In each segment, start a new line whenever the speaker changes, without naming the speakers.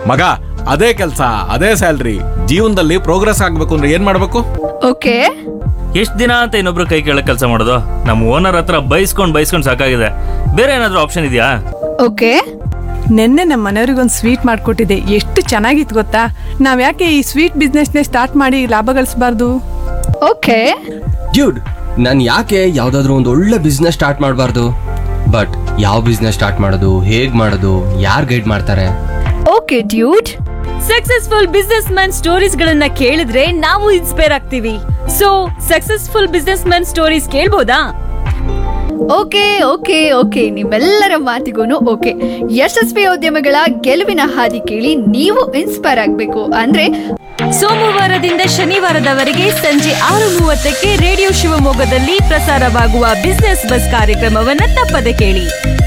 ಮಗ ಅದೇ ಕೆಲಸ ಅದೇ ಸ್ಯಾಲ್ರಿ ಜೀವನದಲ್ಲಿ ಪ್ರೋಗ್ರೆಸ್ ಆಗ್ಬೇಕು ಅಂದ್ರೆ ಏನ್ ಮಾಡ್ಬೇಕು
ಓಕೆ
ಎಷ್ಟು ದಿನ ಅಂತ ಇನ್ನೊಬ್ರು ಕೈ ಕೆಳಗೆ ಕೆಲಸ ಮಾಡೋದು ನಮ್ಮ ಓನರ್ ಹತ್ರ ಬೈಸ್ಕೊಂಡು ಬೈಸ್ಕೊಂಡು ಸಾಕಾಗಿದೆ ಬೇರೆ ಏನಾದರೂ ಆಪ್ಷನ್ ಇದೆಯಾ
ಓಕೆ
ನಿನ್ನೆ ನಮ್ಮ ಮನೆಯವ್ರಿಗೊಂದು ಸ್ವೀಟ್ ಮಾಡಿಕೊಟ್ಟಿದ್ದೆ ಎಷ್ಟು ಚೆನ್ನಾಗಿತ್ತು ಗೊತ್ತಾ ನಾವು ಯಾಕೆ ಈ ಸ್ವೀಟ್ ಬಿಸ್ನೆಸ್ನೇ ಸ್ಟಾರ್ಟ್ ಮಾಡಿ ಲಾಭ ಗಳಿಸಬಾರ್ದು
ಓಕೆ
ಡ್ಯೂಡ್ ನಾನು ಯಾಕೆ ಯಾವ್ದಾದ್ರು ಒಂದು ಒಳ್ಳೆ ಬಿಸ್ನೆಸ್ ಸ್ಟಾರ್ಟ್ ಮಾಡಬಾರ್ದು ಬಟ್ ಯಾವ ಬಿಸ್ನೆಸ್ ಸ್ಟಾರ್ಟ್ ಮಾಡೋದು ಹೇಗ್ ಮಾಡೋದು ಯಾರು ಗೈಡ್ ಮಾಡ್ತಾರೆ
okay dude
successful businessman stories ಗಳನ್ನ ಕೇಳಿದ್ರೆ ನಾವು ಇನ್ಸ್ಪೈರ್ ಆಗ್ತೀವಿ so successful businessman stories ಕೇಳ್ಬೋದಾ
ಓಕೆ ಓಕೆ ಓಕೆ ನಿಮ್ಮೆಲ್ಲರ ಮಾತಿಗೂ ಓಕೆ ಯಶಸ್ವಿ ಉದ್ಯಮಗಳ ಗೆಲುವಿನ ಹಾದಿ ಕೇಳಿ ನೀವು ಇನ್ಸ್ಪೈರ್ ಆಗಬೇಕು ಅಂದ್ರೆ
ಸೋಮವಾರದಿಂದ ಶನಿವಾರದವರೆಗೆ ಸಂಜೆ ಆರು ಮೂವತ್ತಕ್ಕೆ ರೇಡಿಯೋ ಶಿವಮೊಗ್ಗದಲ್ಲಿ ಪ್ರಸಾರವಾಗುವ ಬಿಸ್ನೆಸ್ ಬಸ್ ಕಾರ್ಯಕ್ರಮವನ್ನ ತಪ್ಪದೆ ಕೇಳಿ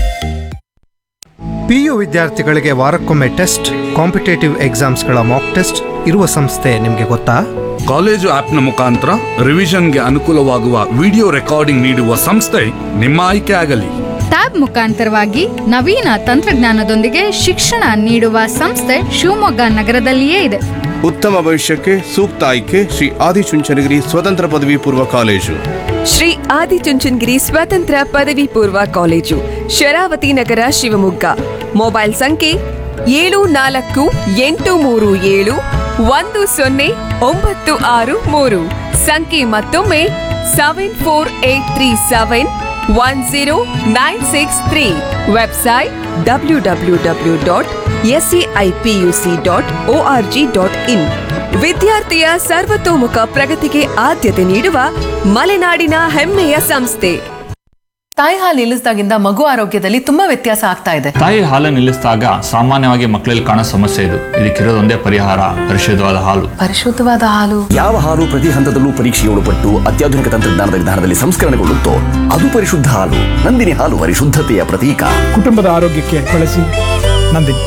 ಪಿಯು ವಿದ್ಯಾರ್ಥಿಗಳಿಗೆ ವಾರಕ್ಕೊಮ್ಮೆ ಟೆಸ್ಟ್ ಕಾಂಪಿಟೇಟಿವ್ ಎಕ್ಸಾಮ್ಸ್ಗಳ ಮಾಕ್ ಟೆಸ್ಟ್ ಇರುವ ಸಂಸ್ಥೆ ನಿಮಗೆ ಗೊತ್ತಾ
ಕಾಲೇಜು ಆಪ್ನ ಮುಖಾಂತರ ರಿವಿಷನ್ಗೆ ಅನುಕೂಲವಾಗುವ ವಿಡಿಯೋ ರೆಕಾರ್ಡಿಂಗ್ ನೀಡುವ ಸಂಸ್ಥೆ ನಿಮ್ಮ ಆಯ್ಕೆ ಆಗಲಿ
ಟ್ಯಾಬ್ ಮುಖಾಂತರವಾಗಿ ನವೀನ ತಂತ್ರಜ್ಞಾನದೊಂದಿಗೆ ಶಿಕ್ಷಣ ನೀಡುವ ಸಂಸ್ಥೆ ಶಿವಮೊಗ್ಗ ನಗರದಲ್ಲಿಯೇ ಇದೆ
ಉತ್ತಮ ಭವಿಷ್ಯಕ್ಕೆ ಸೂಕ್ತ ಆಯ್ಕೆ ಶ್ರೀ ಆದಿಚುಂಚನಗಿರಿ ಸ್ವತಂತ್ರ ಪದವಿ ಪೂರ್ವ ಕಾಲೇಜು
ಶ್ರೀ ಆದಿಚುಂಚನಗಿರಿ ಸ್ವತಂತ್ರ ಪದವಿ ಪೂರ್ವ ಕಾಲೇಜು ಶರಾವತಿ ನಗರ ಶಿವಮೊಗ್ಗ ಮೊಬೈಲ್ ಸಂಖ್ಯೆ ಏಳು ನಾಲ್ಕು ಎಂಟು ಮೂರು ಏಳು ಒಂದು ಸೊನ್ನೆ ಒಂಬತ್ತು ಆರು ಮೂರು ಸಂಖ್ಯೆ ಮತ್ತೊಮ್ಮೆ seven four eight three seven one zero nine six three website W W W dot SCIPUC dot O R G dot in ವಿದ್ಯಾರ್ಥಿಯ ಸರ್ವತೋಮುಖ ಪ್ರಗತಿಗೆ ಆದ್ಯತೆ ನೀಡುವ ಮಲೆನಾಡಿನ ಹೆಮ್ಮೆಯ ಸಂಸ್ಥೆ
ತಾಯಿ ಹಾಲು ನಿಲ್ಲಿಸಿದಾಗಿಂದ ಮಗು ಆರೋಗ್ಯದಲ್ಲಿ ತುಂಬಾ ವ್ಯತ್ಯಾಸ ಆಗ್ತಾ ಇದೆ
ತಾಯಿ ಹಾಲು ನಿಲ್ಲಿಸಿದಾಗ ಸಾಮಾನ್ಯವಾಗಿ ಮಕ್ಕಳಲ್ಲಿ ಕಾಣೋ ಸಮಸ್ಯೆ ಇದು ಇದಕ್ಕಿರೋದೊಂದೇ ಪರಿಹಾರ ಪರಿಶುದ್ಧವಾದ ಹಾಲು
ಪರಿಶುದ್ಧವಾದ ಹಾಲು
ಯಾವ ಹಾಲು ಪ್ರತಿ ಹಂತದಲ್ಲೂ ಪರೀಕ್ಷೆಗೆ ಒಳಪಟ್ಟು ಅತ್ಯಾಧುನಿಕ ತಂತ್ರಜ್ಞಾನದ ವಿಧಾನದಲ್ಲಿ ಸಂಸ್ಕರಣೆಗೊಳ್ಳುತ್ತೋ ಅದು ಪರಿಶುದ್ಧ ಹಾಲು ನಂದಿನಿ ಹಾಲು ಪರಿಶುದ್ಧತೆಯ ಪ್ರತೀಕ
ಕುಟುಂಬದ ಆರೋಗ್ಯಕ್ಕೆ ಬಳಸಿ ನಂದಿನಿ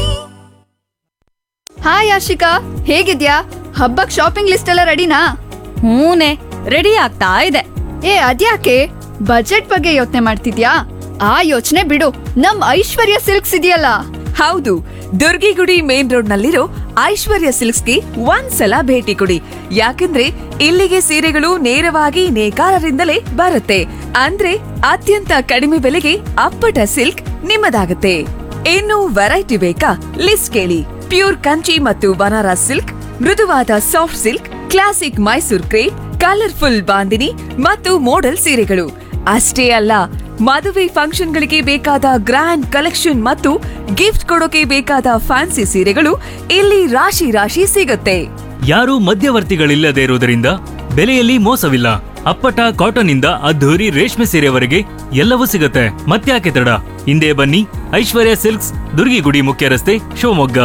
ಹಾಯ್ ಆಶಿಕಾ ಹೇಗಿದ್ಯಾ ಹಬ್ಬಕ್ ಶಾಪಿಂಗ್ ಲಿಸ್ಟ್ ಎಲ್ಲ ರೆಡಿನಾ
ಹೂನೆ ರೆಡಿ ಆಗ್ತಾ ಇದೆ
ಏ ಅದ್ಯಾಕೆ ಬಜೆಟ್ ಬಗ್ಗೆ ಯೋಚನೆ ಮಾಡ್ತಿದ್ಯಾ ಆ ಯೋಚನೆ ಬಿಡು ನಮ್ ಐಶ್ವರ್ಯ ಸಿಲ್ಕ್ಸ್ ಇದೆಯಲ್ಲ
ಹೌದು ದುರ್ಗಿಗುಡಿ ಮೇನ್ ರೋಡ್ ನಲ್ಲಿರೋ ಐಶ್ವರ್ಯ ಸಿಲ್ಕ್ಸ್ಗೆ ಒಂದ್ಸಲ ಭೇಟಿ ಕೊಡಿ ಯಾಕಂದ್ರೆ ಇಲ್ಲಿಗೆ ಸೀರೆಗಳು ನೇರವಾಗಿ ನೇಕಾರರಿಂದಲೇ ಬರುತ್ತೆ ಅಂದ್ರೆ ಅತ್ಯಂತ ಕಡಿಮೆ ಬೆಲೆಗೆ ಅಪ್ಪಟ ಸಿಲ್ಕ್ ನಿಮ್ಮದಾಗುತ್ತೆ ಇನ್ನು ವೆರೈಟಿ ಬೇಕಾ ಲಿಸ್ಟ್ ಕೇಳಿ ಪ್ಯೂರ್ ಕಂಚಿ ಮತ್ತು ಬನಾರಸ್ ಸಿಲ್ಕ್ ಮೃದುವಾದ soft silk classic Mysore crepe colourful bandhani ಮತ್ತು ಮೋಡಲ್ ಸೀರೆಗಳು ಅಷ್ಟೇ ಅಲ್ಲ ಮದುವೆ ಫಂಕ್ಷನ್ಗಳಿಗೆ ಬೇಕಾದ ಗ್ರ್ಯಾಂಡ್ ಕಲೆಕ್ಷನ್ ಮತ್ತು ಗಿಫ್ಟ್ ಕೊಡೋಕೆ ಬೇಕಾದ ಫ್ಯಾನ್ಸಿ ಸೀರೆಗಳು ಇಲ್ಲಿ ರಾಶಿ ರಾಶಿ ಸಿಗುತ್ತೆ
ಯಾರೂ ಮಧ್ಯವರ್ತಿಗಳಿಲ್ಲದೆ ಇರುವುದರಿಂದ ಬೆಲೆಯಲ್ಲಿ ಮೋಸವಿಲ್ಲ ಅಪ್ಪಟ ಕಾಟನ್ ಇಂದ ಅದ್ಧೂರಿ ರೇಷ್ಮೆ ಸೀರೆವರೆಗೆ ಎಲ್ಲವೂ ಸಿಗುತ್ತೆ ಮತ್ತ್ಯಾಕೆ ತಡ ಹಿಂದೆ ಬನ್ನಿ ಐಶ್ವರ್ಯ ಸಿಲ್ಕ್ಸ್ ದುರ್ಗಿಗುಡಿ ಮುಖ್ಯ ರಸ್ತೆ ಶಿವಮೊಗ್ಗ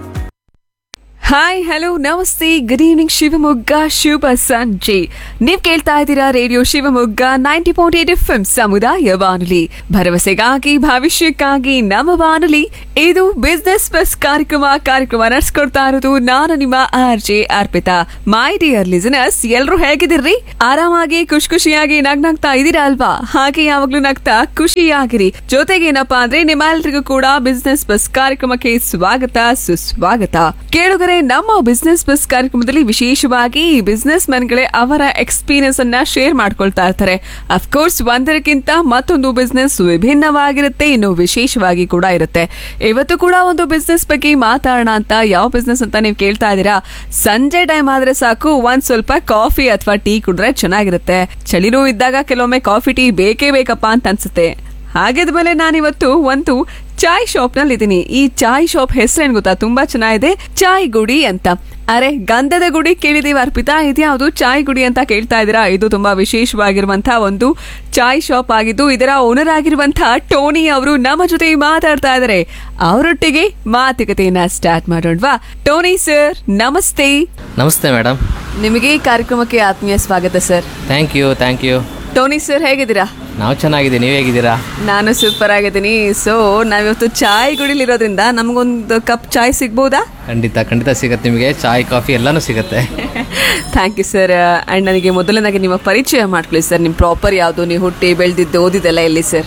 ಹಾಯ್ ಹಲೋ ನಮಸ್ತೆ ಗುಡ್ ಈವ್ನಿಂಗ್ ಶಿವಮೊಗ್ಗ ಶುಭ ಸಂಜೆ ನೀವ್ ಕೇಳ್ತಾ ಇದ್ದೀರಾ radio Shivamogga ninety point eight F ಸಮುದಾಯ ಬಾನುಲಿ ಭರವಸೆಗಾಗಿ ಭವಿಷ್ಯಕ್ಕಾಗಿ ನಮ್ಮ ಬಾನುಲಿ ಇದು ಬಿಸ್ನೆಸ್ ಬಸ್ ಕಾರ್ಯಕ್ರಮ ಕಾರ್ಯಕ್ರಮ ನಡೆಸ್ಕೊಡ್ತಾ ಇರೋದು ನಾನು ನಿಮ್ಮ R J Arpitha my dear listeners ಎಲ್ರು ಹೇಗಿದ್ದೀರಿ ಆರಾಮಾಗಿ ಖುಷಿ ಖುಷಿಯಾಗಿ ನಗ್ನಗ್ತಾ ಇದೀರಾ ಅಲ್ವಾ ಹಾಗೆ ಯಾವಾಗ್ಲೂ ನಗ್ತಾ ಖುಷಿಯಾಗಿರಿ ಜೊತೆಗೆ ಏನಪ್ಪಾ ಅಂದ್ರೆ ನಿಮ್ಮೆಲ್ರಿಗೂ ಕೂಡ ಬಿಸ್ನೆಸ್ ಬಸ್ ಕಾರ್ಯಕ್ರಮಕ್ಕೆ ಸ್ವಾಗತ ಸುಸ್ವಾಗತ ಕೇಳುಗರೆ ನಮ್ಮ ಬಿಸ್ನೆಸ್ ಬಸ್ ಕಾರ್ಯಕ್ರಮದಲ್ಲಿ ವಿಶೇಷವಾಗಿ ಬಿಸ್ನೆಸ್ ಗಳೇ ಅವರ ಎಕ್ಸ್ಪೀರಿಯನ್ಸ್ ಅನ್ನ ಶೇರ್ ಮಾಡ್ಕೊಳ್ತಾ ಇರ್ತಾರೆ ಅಫ್ಕೋರ್ಸ್ ಒಂದರಕ್ಕಿಂತ ಮತ್ತೊಂದು ಬಿಸ್ನೆಸ್ ವಿಭಿನ್ನವಾಗಿರುತ್ತೆ ಇನ್ನು ವಿಶೇಷವಾಗಿ ಕೂಡ ಇರುತ್ತೆ ಇವತ್ತು ಕೂಡ ಒಂದು ಬಿಸ್ನೆಸ್ ಬಗ್ಗೆ ಮಾತಾಡೋಣ ಅಂತ ಯಾವ ಬಿಸ್ನೆಸ್ ಅಂತ ನೀವು ಕೇಳ್ತಾ ಇದ್ದೀರಾ ಸಂಜೆ ಟೈಮ್ ಆದ್ರೆ ಸಾಕು ಒಂದ್ ಸ್ವಲ್ಪ ಕಾಫಿ ಅಥವಾ ಟೀ ಕುಡಿದ್ರೆ ಚೆನ್ನಾಗಿರುತ್ತೆ ಚಳಿನೂ ಇದ್ದಾಗ ಕೆಲವೊಮ್ಮೆ ಕಾಫಿ ಟೀ ಬೇಕೇ ಬೇಕಪ್ಪ ಅಂತ ಅನ್ಸುತ್ತೆ ಹಾಗಿದ್ಮೇಲೆ ನಾನಿವತ್ತು ಒಂದು ಚಾಯ್ ಶಾಪ್ ನಲ್ಲಿ ಇದ್ದೀನಿ ಈ ಚಾಯ್ ಶಾಪ್ ಹೆಸರೇನ್ ಗೊತ್ತಾ ತುಂಬಾ ಚೆನ್ನಾಗಿದೆ ಚಾಯ್ ಗುಡಿ ಅಂತ ಅರೆ ಗಂಧದ ಗುಡಿ ಕೇಳಿದೀವಿ ಅರ್ಪಿತಾ ಇದ್ಯಾವುದು ಚಾಯ್ ಗುಡಿ ಅಂತ ಕೇಳ್ತಾ ಇದ್ದೀರಾ ಇದು ತುಂಬಾ ವಿಶೇಷವಾಗಿರುವಂತಹ ಒಂದು ಚಾಯ್ ಶಾಪ್ ಆಗಿದ್ದು ಇದರ ಓನರ್ ಆಗಿರುವಂತಹ ಟೋನಿ ಅವರು ನಮ್ಮ ಜೊತೆ ಮಾತಾಡ್ತಾ ಇದ್ದಾರೆ ಅವರೊಟ್ಟಿಗೆ ಮಾತುಕತೆಯನ್ನ ಸ್ಟಾರ್ಟ್ ಮಾಡೋಣವಾ ಟೋನಿ ಸರ್ ನಮಸ್ತೆ
ನಮಸ್ತೆ ಮೇಡಮ್
ನಿಮಗೆ ಈ ಕಾರ್ಯಕ್ರಮಕ್ಕೆ ಆತ್ಮೀಯ ಸ್ವಾಗತ sir
thank you thank you
Tony sir ಹೇಗಿದ್ದೀರಾ
ನಾವು ಚೆನ್ನಾಗಿದ್ದೀವಿ ನೀವು ಹೇಗಿದ್ದೀರಾ
ನಾನು ಸೂಪರ್ ಆಗಿದ್ದೀನಿ ಸೊ ನಾವಿವತ್ತು ಚಾಯ್ ಗುಡಿಲಿರೋದ್ರಿಂದ ನಮಗೊಂದು ಕಪ್ ಚಾಯ್ ಸಿಗ್ಬೋದಾ
ಖಂಡಿತ ಖಂಡಿತ ಸಿಗುತ್ತೆ ನಿಮಗೆ ಚಾಯ್ ಕಾಫಿ ಎಲ್ಲನೂ ಸಿಗುತ್ತೆ
ಥ್ಯಾಂಕ್ ಯು ಸರ್ ಆ್ಯಂಡ್ ನನಗೆ ಮೊದಲನಾಗಿ ನಿಮ್ಮ ಪರಿಚಯ ಮಾಡ್ಕೊಳ್ಳಿ ಸರ್ ನಿಮ್ಮ ಪ್ರಾಪರ್ ಯಾವುದು ನೀವು ಹುಟ್ಟಿ ಬೆಳೆದಿದ್ದು ಓದಿದ್ದೆಲ್ಲ ಎಲ್ಲಿ ಸರ್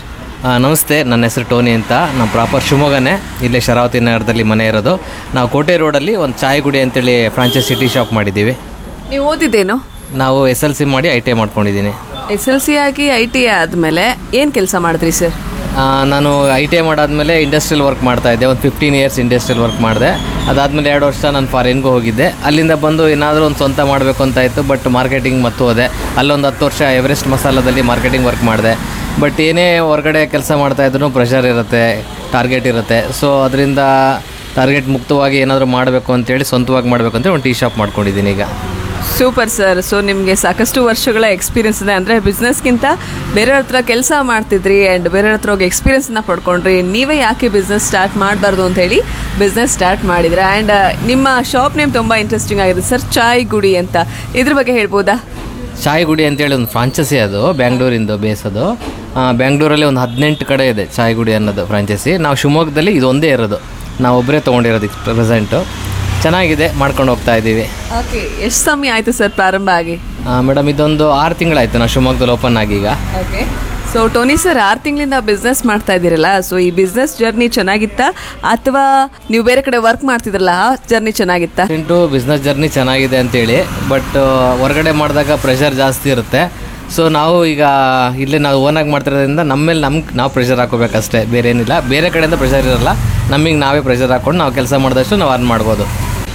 ಆ, ನಮಸ್ತೆ ನನ್ನ ಹೆಸರು ಟೋನಿ ಅಂತ ನಾವು ಪ್ರಾಪರ್ ಶಿವಮೊಗ್ಗನೇ ಇಲ್ಲೇ ಶರಾವತಿ ನಗರದಲ್ಲಿ ಮನೆ ಇರೋದು ನಾವು ಕೋಟೆ ರೋಡಲ್ಲಿ ಒಂದು ಚಾಯ್ ಗುಡಿ ಅಂತೇಳಿ ಫ್ರಾಂಚೈಸ್ ಸಿಟಿ ಶಾಪ್ ಮಾಡಿದ್ದೀವಿ
ನೀವು ಓದಿದ್ದೇನು
ನಾವು ಎಸ್ ಎಲ್ ಸಿ ಮಾಡಿ ಐ ಟಿ ಐ ಮಾಡ್ಕೊಂಡಿದ್ದೀನಿ
ಎಸ್ ಎಲ್ ಸಿ ಆಗಿ ಐ ಟಿ ಆದಮೇಲೆ ಏನು ಕೆಲಸ ಮಾಡಿದ್ರಿ ಸರ್
ಆ, ನಾನು ಐ ಟಿ ಐ ಮಾಡಾದ್ಮೇಲೆ ಇಂಡಸ್ಟ್ರಿಯಲ್ ವರ್ಕ್ ಮಾಡ್ತಾ ಇದ್ದೆ ಒಂದು ಫಿಫ್ಟೀನ್ ಇಯರ್ಸ್ ಇಂಡಸ್ಟ್ರಿಯಲ್ ವರ್ಕ್ ಮಾಡಿದೆ ಅದಾದಮೇಲೆ ಎರಡು ವರ್ಷ ನಾನು ಫಾರಿನ್ಗೂ ಹೋಗಿದ್ದೆ ಅಲ್ಲಿಂದ ಬಂದು ಏನಾದರೂ ಒಂದು ಸ್ವಂತ ಮಾಡಬೇಕು ಅಂತ ಇತ್ತು ಬಟ್ ಮಾರ್ಕೆಟಿಂಗ್ ಮತ್ತು ಹೋದೆ ಅಲ್ಲೊಂದು ಹತ್ತು ವರ್ಷ ಎವರೆಸ್ಟ್ ಮಸಾಲದಲ್ಲಿ ಮಾರ್ಕೆಟಿಂಗ್ ವರ್ಕ್ ಮಾಡಿದೆ ಬಟ್ ಏನೇ ಹೊರಗಡೆ ಕೆಲಸ ಮಾಡ್ತಾ ಇದ್ರೂ ಪ್ರೆಷರ್ ಇರುತ್ತೆ ಟಾರ್ಗೆಟ್ ಇರುತ್ತೆ ಸೊ ಅದರಿಂದ ಟಾರ್ಗೆಟ್ ಮುಕ್ತವಾಗಿ ಏನಾದರೂ ಮಾಡಬೇಕು ಅಂತೇಳಿ ಸ್ವಂತವಾಗಿ ಮಾಡಬೇಕು ಅಂತೇಳಿ ಒಂದು ಟೀ ಶಾಪ್ ಮಾಡ್ಕೊಂಡಿದ್ದೀನಿ ಈಗ
ಸೂಪರ್ ಸರ್ ಸೊ ನಿಮಗೆ ಸಾಕಷ್ಟು ವರ್ಷಗಳ ಎಕ್ಸ್ಪೀರಿಯನ್ಸ್ ಇದೆ ಅಂದರೆ ಬಿಸ್ನೆಸ್ಗಿಂತ ಬೇರೆಯವ್ರ ಹತ್ರ ಕೆಲಸ ಮಾಡ್ತಿದ್ರಿ ಆ್ಯಂಡ್ ಬೇರೆಯವ್ರ ಹತ್ರ ಹೋಗಿ ಎಕ್ಸ್ಪೀರಿಯನ್ಸ್ನ ಪಡ್ಕೊಂಡ್ರಿ ನೀವೇ ಯಾಕೆ ಬಿಸ್ನೆಸ್ ಸ್ಟಾರ್ಟ್ ಮಾಡಬಾರ್ದು ಅಂತ ಹೇಳಿ ಬಿಸ್ನೆಸ್ ಸ್ಟಾರ್ಟ್ ಮಾಡಿದ್ರೆ ಆ್ಯಂಡ್ ನಿಮ್ಮ ಶಾಪ್ ನೇಮ್ ತುಂಬ ಇಂಟ್ರೆಸ್ಟಿಂಗ್ ಆಗಿದೆ ಸರ್ ಚಾಯ್ ಗುಡಿ ಅಂತ ಇದ್ರ ಬಗ್ಗೆ ಹೇಳ್ಬೋದಾ
ಚಾಯ್ ಗುಡಿ ಅಂತೇಳಿ ಒಂದು ಫ್ರಾಂಚೈಸಿ ಅದು ಬ್ಯಾಂಗ್ಳೂರಿಂದು ಬೇಸದು ಬ್ಯಾಂಗ್ಳೂರಲ್ಲಿ ಒಂದು ಹದಿನೆಂಟು ಕಡೆ ಇದೆ ಚಾಯ್ ಗುಡಿ ಅನ್ನೋದು ಫ್ರಾಂಚೈಸಿ ನಾವು ಶಿವಮೊಗ್ಗದಲ್ಲಿ ಇದು ಒಂದೇ ಇರೋದು ನಾವು ಒಬ್ಬರೇ ತೊಗೊಂಡಿರೋದು ಪ್ರೆಸೆಂಟು ಚೆನ್ನಾಗಿದೆ ಮಾಡ್ಕೊಂಡು ಹೋಗ್ತಾ ಇದ್ದೀವಿ
ಓಕೆ ಎಷ್ಟು ಸಮಯ ಆಯಿತು ಸರ್ ಪ್ರಾರಂಭ ಆಗಿ
ಮೇಡಮ್ ಇದೊಂದು ಆರು ತಿಂಗಳಾಯ್ತು ನಾವು ಶಿವಮೊಗ್ಗದಲ್ಲಿ ಓಪನ್ ಆಗಿ ಈಗ
ಓಕೆ ಸೊ ಟೋನಿ ಸರ್ ಆರು ತಿಂಗಳಿಂದ ಬಿಸ್ನೆಸ್ ಮಾಡ್ತಾ ಇದ್ದೀರಲ್ಲ ಸೊ ಈ ಬಿಸ್ನೆಸ್ ಜರ್ನಿ ಚೆನ್ನಾಗಿತ್ತಾ ಅಥವಾ ನೀವು ಬೇರೆ ಕಡೆ ವರ್ಕ್ ಮಾಡ್ತಿದ್ರಲ್ಲ ಆ ಜರ್ನಿ ಚೆನ್ನಾಗಿತ್ತಾ
ಇಂಟು ಬಿಸ್ನೆಸ್ ಜರ್ನಿ ಚೆನ್ನಾಗಿದೆ ಅಂತೇಳಿ ಬಟ್ ಹೊರಗಡೆ ಮಾಡಿದಾಗ ಪ್ರೆಷರ್ ಜಾಸ್ತಿ ಇರುತ್ತೆ ಸೊ ನಾವು ಈಗ ಇಲ್ಲೇ ನಾವು ಓನಾಗಿ ಮಾಡ್ತಿರೋದ್ರಿಂದ ನಮ್ಮ ಮೇಲೆ ನಮ್ಗೆ ನಾವು ಪ್ರೆಷರ್ ಹಾಕೋಬೇಕಷ್ಟೇ ಬೇರೆ ಏನಿಲ್ಲ ಬೇರೆ ಕಡೆಯಿಂದ ಪ್ರೆಷರ್ ಇರಲ್ಲ ನಮಗೆ ನಾವೇ ಪ್ರೆಷರ್ ಹಾಕೊಂಡು ನಾವು ಕೆಲಸ ಮಾಡಿದಷ್ಟು ನಾವು ಅರ್ನ್ ಮಾಡ್ಬೋದು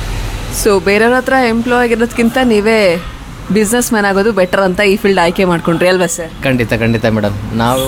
ಸೊ ಬೇರೆಯವ್ರ ಹತ್ರ ಎಂಪ್ಲಾಯ್ ಆಗಿರೋದಕ್ಕಿಂತ ನೀವೇ ಬಿಸ್ನೆಸ್ ಮ್ಯಾನ್ ಆಗೋದು ಬೆಟರ್ ಅಂತ ಈ ಫೀಲ್ಡ್ ಆಯ್ಕೆ ಮಾಡ್ಕೊಂಡ್ರಿ ಅಲ್ವಾ ಸರ್
ಖಂಡಿತ ಖಂಡಿತ ಮೇಡಮ್ ನಾವು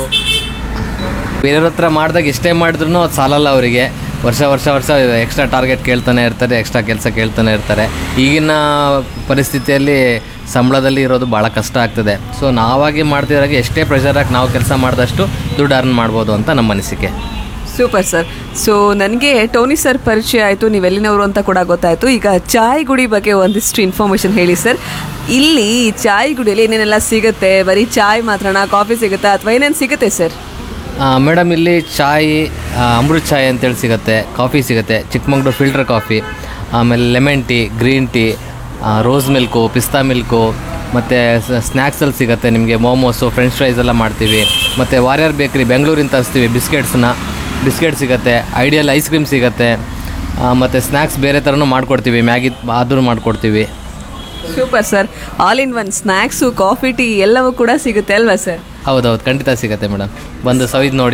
ಬೇರೆಯವ್ರ ಹತ್ರ ಮಾಡಿದಾಗ ಎಷ್ಟೇ ಮಾಡಿದ್ರು ಅದು ಸಾಲಲ್ಲ ಅವರಿಗೆ ವರ್ಷ ವರ್ಷ ವರ್ಷ ಎಕ್ಸ್ಟ್ರಾ ಟಾರ್ಗೆಟ್ ಕೇಳ್ತಾನೆ ಇರ್ತಾರೆ ಎಕ್ಸ್ಟ್ರಾ ಕೆಲಸ ಕೇಳ್ತಾನೆ ಇರ್ತಾರೆ ಈಗಿನ ಪರಿಸ್ಥಿತಿಯಲ್ಲಿ ಸಂಬಳದಲ್ಲಿ ಇರೋದು ಭಾಳ ಕಷ್ಟ ಆಗ್ತದೆ ಸೊ ನಾವಾಗಿ ಮಾಡ್ತಿದ್ರಾಗೆ ಎಷ್ಟೇ ಪ್ರೆಷರ್ ಹಾಕಿ ನಾವು ಕೆಲಸ ಮಾಡಿದಷ್ಟು ದುಡ್ಡು ಅರ್ನ್ ಮಾಡ್ಬೋದು ಅಂತ ನಮ್ಮ ಅನಿಸಿಕೆ
ಸೂಪರ್ ಸರ್ ಸೊ ನನಗೆ ಟೋನಿ ಸರ್ ಪರಿಚಯ ಆಯಿತು ನೀವೆಲ್ಲಿನವರು ಅಂತ ಕೂಡ ಗೊತ್ತಾಯಿತು ಈಗ ಚಾಯ್ ಗುಡಿ ಬಗ್ಗೆ ಒಂದಿಷ್ಟು ಇನ್ಫಾರ್ಮೇಷನ್ ಹೇಳಿ ಸರ್ ಇಲ್ಲಿ ಈ ಚಾಯ್ ಗುಡಿಯಲ್ಲಿ ಏನೇನೆಲ್ಲ ಸಿಗುತ್ತೆ ಬರೀ ಚಾಯ್ ಮಾತ್ರನಾ ಕಾಫಿ ಸಿಗುತ್ತಾ ಅಥವಾ ಏನೇನು ಸಿಗುತ್ತೆ ಸರ್
ಮೇಡಮ್ ಇಲ್ಲಿ ಚಾಯ್ ಆ, ಅಮೃತ್ ಚಾಯ್ ಅಂತೇಳಿ ಸಿಗುತ್ತೆ ಕಾಫಿ ಸಿಗುತ್ತೆ ಚಿಕ್ಕಮಂಗ್ಳೂರು ಫಿಲ್ಟರ್ ಕಾಫಿ ಆಮೇಲೆ lemon tea green tea rose milk pista milk ಮತ್ತು ಸ್ನ್ಯಾಕ್ಸಲ್ಲಿ ಸಿಗುತ್ತೆ ನಿಮಗೆ ಮೋಮೋಸು ಫ್ರೆಂಚ್ ಫ್ರೈಸ್ ಎಲ್ಲ ಮಾಡ್ತೀವಿ ಮತ್ತು ವಾರಿಯರ್ ಬೇಕ್ರಿ ಬೆಂಗಳೂರಿಂದ ತರಿಸ್ತೀವಿ ಬಿಸ್ಕೆಟ್ಸ್ನ ಬಿಸ್ಕೆಟ್ ಸಿಗುತ್ತೆ ಐಡಿಯಲ್ ಐಸ್ ಕ್ರೀಮ್ ಸಿಗುತ್ತೆ ಮತ್ತು ಸ್ನ್ಯಾಕ್ಸ್ ಬೇರೆ ಥರನೂ ಮಾಡ್ಕೊಡ್ತೀವಿ ಮ್ಯಾಗಿ ಆದರೂ ಮಾಡ್ಕೊಡ್ತೀವಿ
super sir all in one snacks coffee tea ಎಲ್ಲವೂ ಕೂಡ ಸಿಗುತ್ತೆ ಅಲ್ವಾ ಸರ್
ಹೌದೌದು ಖಂಡಿತ ಸಿಗುತ್ತೆ ಮೇಡಮ್ ಬಂದು ಸವಿದ್ ನೋಡಿ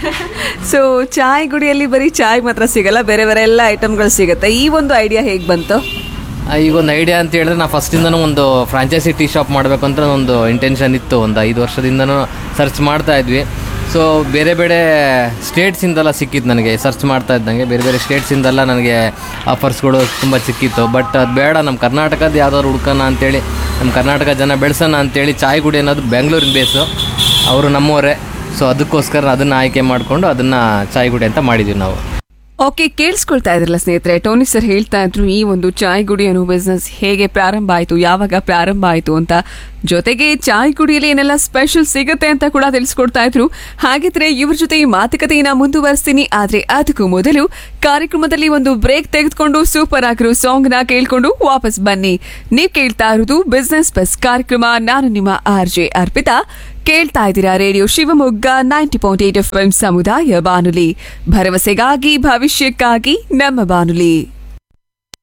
ಸೊ ಚಾಯ್ ಗುಡಿಯಲ್ಲಿ ಬರೀ ಚಾಯ್ ಮಾತ್ರ ಸಿಗಲ್ಲ ಬೇರೆ ಬೇರೆ ಎಲ್ಲ ಐಟಮ್ಗಳು ಸಿಗುತ್ತೆ ಈ ಒಂದು ಐಡಿಯಾ ಹೇಗೆ ಬಂತು
ಆ, ಈಗ ಒಂದು ಐಡಿಯಾ ಅಂತ ಹೇಳಿದ್ರೆ ನಾವು ಫಸ್ಟಿಂದನೂ ಒಂದು ಫ್ರಾಂಚೈಸಿ ಟೀ ಶಾಪ್ ಮಾಡಬೇಕು ಅಂತ ಒಂದು ಇಂಟೆನ್ಷನ್ ಇತ್ತು ಒಂದು ಐದು ವರ್ಷದಿಂದನೂ ಸರ್ಚ್ ಮಾಡ್ತಾ ಇದ್ವಿ ಸೊ ಬೇರೆ ಬೇರೆ ಸ್ಟೇಟ್ಸಿಂದೆಲ್ಲ ಸಿಕ್ಕಿತ್ತು ನನಗೆ ಸರ್ಚ್ ಮಾಡ್ತಾ ಇದ್ದಂಗೆ ಬೇರೆ ಬೇರೆ ಸ್ಟೇಟ್ಸಿಂದೆಲ್ಲ ನನಗೆ ಆಫರ್ಸ್ಗಳು ತುಂಬ ಸಿಕ್ಕಿತ್ತು ಬಟ್ ಅದು ಬೇಡ ನಮ್ಮ ಕರ್ನಾಟಕದ ಯಾವ್ದಾದ್ರು ಹುಡ್ಕೋಣ ಅಂತೇಳಿ ನಮ್ಮ ಕರ್ನಾಟಕ ಜನ ಬೆಳೆಸೋಣ ಅಂತೇಳಿ ಚಾಯ್ ಗುಡಿ ಅನ್ನೋದು ಬೆಂಗಳೂರಿನ ಬೇಸು ಅವರು ನಮ್ಮವರೇ ಸೊ ಅದಕ್ಕೋಸ್ಕರ ಅದನ್ನು ಆಯ್ಕೆ ಮಾಡಿಕೊಂಡು ಅದನ್ನು ಚಾಯ್ ಗುಡಿ ಅಂತ ಮಾಡಿದ್ವಿ ನಾವು
ಓಕೆ ಕೇಳಿಸ್ಕೊಳ್ತಾ ಇದ್ರಲ್ಲ ಸ್ನೇಹಿತರೆ ಟೋನಿ ಸರ್ ಹೇಳ್ತಾ ಇದ್ರು ಈ ಒಂದು ಚಾಯ್ ಗುಡಿ ಅನ್ನೋ ಬಿಸ್ನೆಸ್ ಹೇಗೆ ಪ್ರಾರಂಭ ಆಯಿತು ಯಾವಾಗ ಪ್ರಾರಂಭ ಆಯಿತು ಅಂತ ಜೊತೆಗೆ ಚಾಯ್ ಗುಡಿಯಲ್ಲಿ ಏನೆಲ್ಲ ಸ್ಪೆಷಲ್ ಸಿಗುತ್ತೆ ಅಂತ ಕೂಡ ತಿಳಿಸ್ಕೊಡ್ತಾ ಇದ್ರು ಹಾಗಿದ್ರೆ ಇವ್ರ ಜೊತೆ ಈ ಮಾತುಕತೆಯನ್ನ ಮುಂದುವರಿಸ್ತೀನಿ ಆದ್ರೆ ಅದಕ್ಕೂ ಮೊದಲು ಕಾರ್ಯಕ್ರಮದಲ್ಲಿ ಒಂದು ಬ್ರೇಕ್ ತೆಗೆದುಕೊಂಡು ಸೂಪರ್ ಆಗಿರೋ ಸಾಂಗ್ ನ ಕೇಳ್ಕೊಂಡು ವಾಪಸ್ ಬನ್ನಿ ನೀವ್ ಕೇಳ್ತಾ ಇರೋದು ಬಿಸ್ನೆಸ್ ಬಸ್ ಕಾರ್ಯಕ್ರಮ ನಾನು ನಿಮ್ಮ ಆರ್ ಜೆ ಅರ್ಪಿತಾ ಕೇಳ್ತಾ ಇದ್ದೀರಾ radio Shivamogga ninety point eight F ಸಮುದಾಯ ಬಾನುಲಿ ಭರವಸೆಗಾಗಿ ಭವಿಷ್ಯಕ್ಕಾಗಿ ನಮ್ಮ ಬಾನುಲಿ